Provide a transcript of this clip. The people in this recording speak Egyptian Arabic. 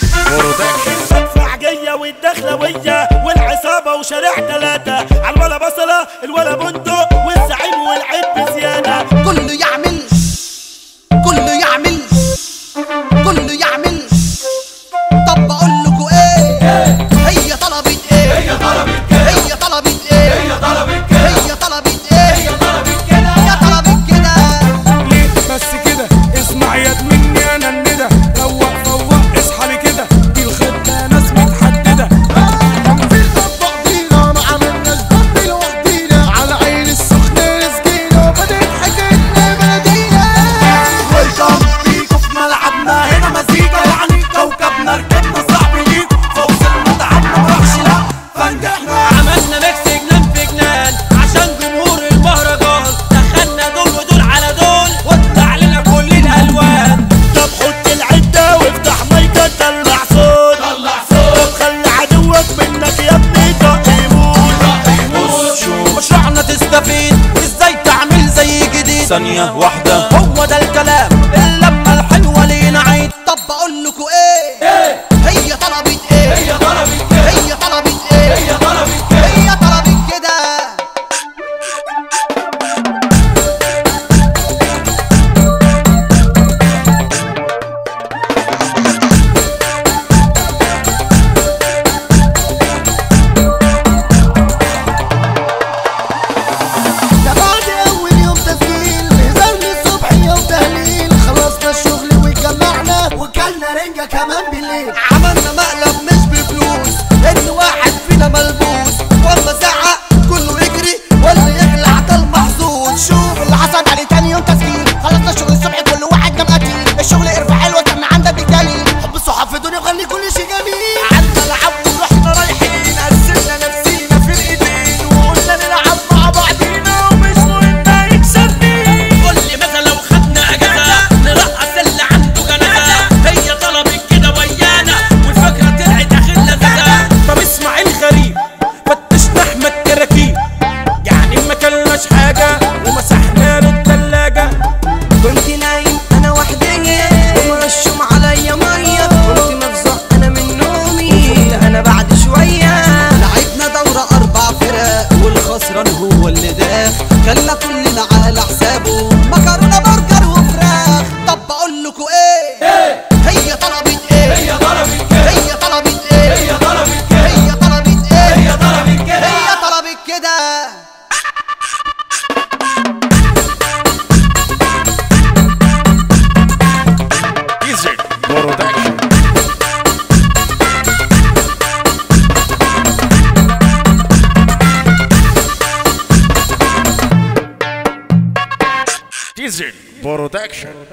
برودكشن مدفعجية والدخلوية والعصابة وشارع تلاتة على الولا بصلة الولا بندق والزعيم والعيب بزيادة كله يعمل كله يعمل كله يعمل طب بقول لكم ايه هي طلبت ايه هي طلبت هي طلبت ايه هي طلبت هي طلبت ايه هي طلبت كده هي طلبت كده ليه بس كده اسمع يد مني انا الندى روق فوق اصحى لي كده دي الخطه ناس متحدده في طبق بينا ما عملناش ضد لوحدينا على عين السخنة سكينة وبدأت حكايتنا بلدينا ويلكم بيكو في ملعبنا هنا مزيكا يعني كوكبنا ركبنا صعب ليكو فوصلنا تعبنا مراحش لا فنجحنا عملنا ميكس جنان في جنان عشان جمهور المهرجان دخلنا دول ودول على دول وطلع لنا كل الالوان طب حط العدة وافتح مايكا طلع صوت طلع صوت طب خلي عدوك منك يا ابني طق يموت مشروعنا تستفيد ازاي تعمل زي جديد ثانية واحدة هو ده الكلام اللمة الحلوة لينا عيد طب بقول لكم ايه هي طلبت ايه هي طلبت كده هي طلبت ايه هي طلبت كده هي طلبت كده ده بعد أول يوم تسجيل نزلنا الصبح يوم تهليل خلصنا الشغل واتجمعنا وكلنا رنجة كمان بالليل عملنا مقلب مش بفلوس ان واحد فينا ملبوس والله زعق كله يجري واللي يخلع ده المحظوظ شوف اللي حصل بعد تاني يوم تسجيل خلصنا الشغل الصبح كل واحد نام قتيل الشغل ارفع حلوة كان عندك بالدليل حب الصحاب في الدنيا وخلي كل شيء جميل قعدنا نلعب ورحنا رايحين قسمنا نفسينا فرقتين وقلنا نلعب مع بعضينا ومش مهم يكسب مين كل مثلا لو خدنا اجازة نرقص اللي عنده جنازة هي طلبت كده ويانا والفكرة طلعت اخر لذاذة طب اسمع الغريب فتشنا احمد كراكيب يعني ما كلناش حاجة ومسحنا له التلاجة كنت نايم انا وحدي ومرشم عليا ميه كنت مفزوع انا من نومي فقت انا بعد شويه لعبنا دوره اربع فرق والخسران هو اللي داخ خلى كلنا على حسابه مكرونه برجر وفراخ طب بقول لكم ايه هي طلبت ايه هي طلبت كده هي طلبت ايه هي طلبت كده هي طلبت ايه هي طلبت كده هي طلبت كده ايزي برودكشن ايزي برودكشن